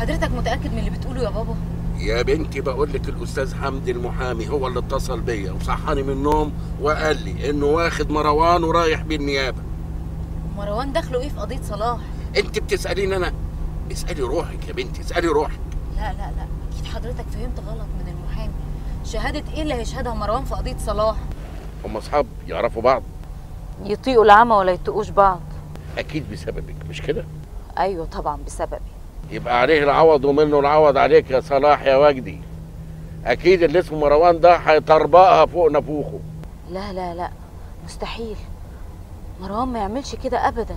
حضرتك متاكد من اللي بتقوله يا بابا يا بنتي بقول لك الاستاذ حمدي المحامي هو اللي اتصل بيا وصحاني من النوم وقال لي انه واخد مروان ورايح بالنيابه مروان دخله ايه في قضيه صلاح انت بتساليني انا اسالي روحك يا بنتي اسالي روحك لا لا لا اكيد حضرتك فهمت غلط من المحامي شهاده ايه اللي هيشهدها مروان في قضيه صلاح هم اصحاب يعرفوا بعض يطيقوا العمى ولا يطيقوش بعض اكيد بسببك مش كده ايوه طبعا بسببي يبقى عليه العوض ومنه العوض عليك يا صلاح يا وجدي اكيد اللي اسمه مروان ده هيطربقها فوق نافوخه لا لا لا مستحيل مروان ما يعملش كده ابدا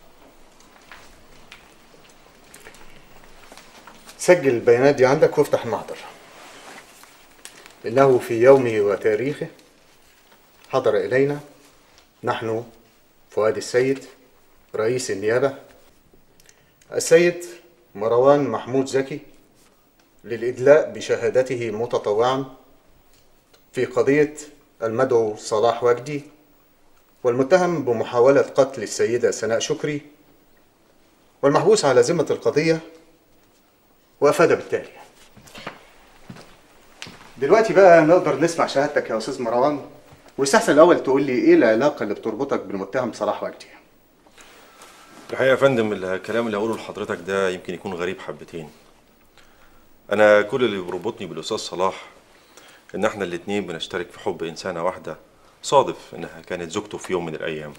سجل البيانات دي عندك وافتح المحضر إنه في يومه وتاريخه حضر إلينا نحن فؤاد السيد رئيس النيابة السيد مروان محمود زكي للإدلاء بشهادته متطوعا في قضية المدعو صلاح وجدي والمتهم بمحاولة قتل السيدة سناء شكري والمحبوس على ذمة القضية وافاد بالتالي دلوقتي بقى نقدر نسمع شهادتك يا استاذ مروان ويستحسن الاول تقول لي ايه العلاقه اللي بتربطك بالمتهم صلاح وجدي الحقيقة يا فندم الكلام اللي هقوله لحضرتك ده يمكن يكون غريب حبتين أنا كل اللي بيربطني بالأستاذ صلاح إن إحنا الاتنين بنشترك في حب إنسانة واحدة صادف إنها كانت زوجته في يوم من الأيام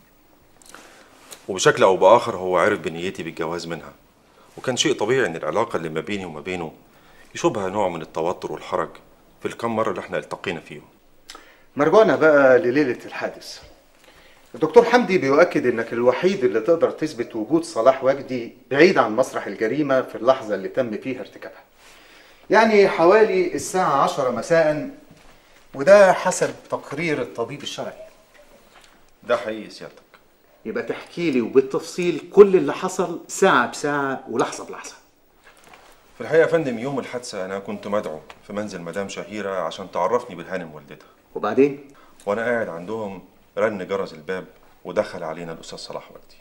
وبشكل أو بآخر هو عرف بنيتي بالجواز منها وكان شيء طبيعي إن العلاقة اللي ما بيني وما بينه يشوبها نوع من التوتر والحرج في الكم مرة اللي إحنا التقينا فيهم مرجعنا بقى لليله الحادث الدكتور حمدي بيؤكد انك الوحيد اللي تقدر تثبت وجود صلاح وجدي بعيد عن مسرح الجريمه في اللحظه اللي تم فيها ارتكابها يعني حوالي الساعه 10 مساء وده حسب تقرير الطبيب الشرعي ده حقيقي سيادتك يبقى تحكي لي وبالتفصيل كل اللي حصل ساعه بساعه ولحظه بلحظه في الحقيقة يا فندم يوم الحادثة أنا كنت مدعو في منزل مدام شهيرة عشان تعرفني بالهانم والدتها وبعدين وأنا قاعد عندهم رن جرس الباب ودخل علينا الأستاذ صلاح وجدي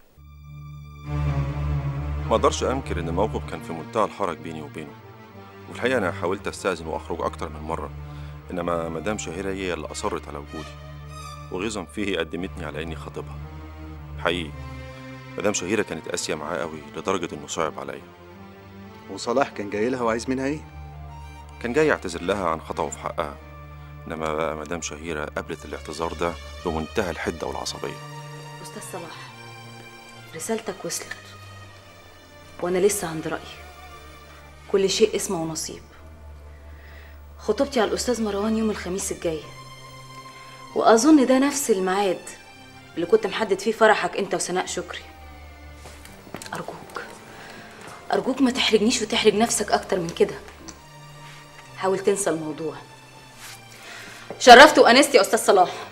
ما أقدرش أنكر إن الموقف كان في منتهى الحرج بيني وبينه والحقيقة أنا حاولت أستأذن وأخرج أكتر من مرة إنما مدام شهيرة هي اللي أصرت على وجودي وغيظا فيه قدمتني على إني خاطبها حقيقي مدام شهيرة كانت قاسية معاه قوي لدرجة إنه صعب عليا وصلاح كان جاي لها وعايز منها ايه كان جاي يعتذر لها عن خطأه في حقها إنما بقى مدام شهيرة قبلت الاعتذار ده بمنتهى الحدة والعصبية استاذ صلاح رسالتك وصلت وانا لسه عند رايي كل شيء اسمه ونصيب خطوبتي على الاستاذ مروان يوم الخميس الجاي واظن ده نفس الميعاد اللي كنت محدد فيه فرحك انت وسناء شكري ارجوك ارجوك ما تحرجنيش وتحرج نفسك اكتر من كده حاول تنسى الموضوع شرفت وانست يا استاذ صلاح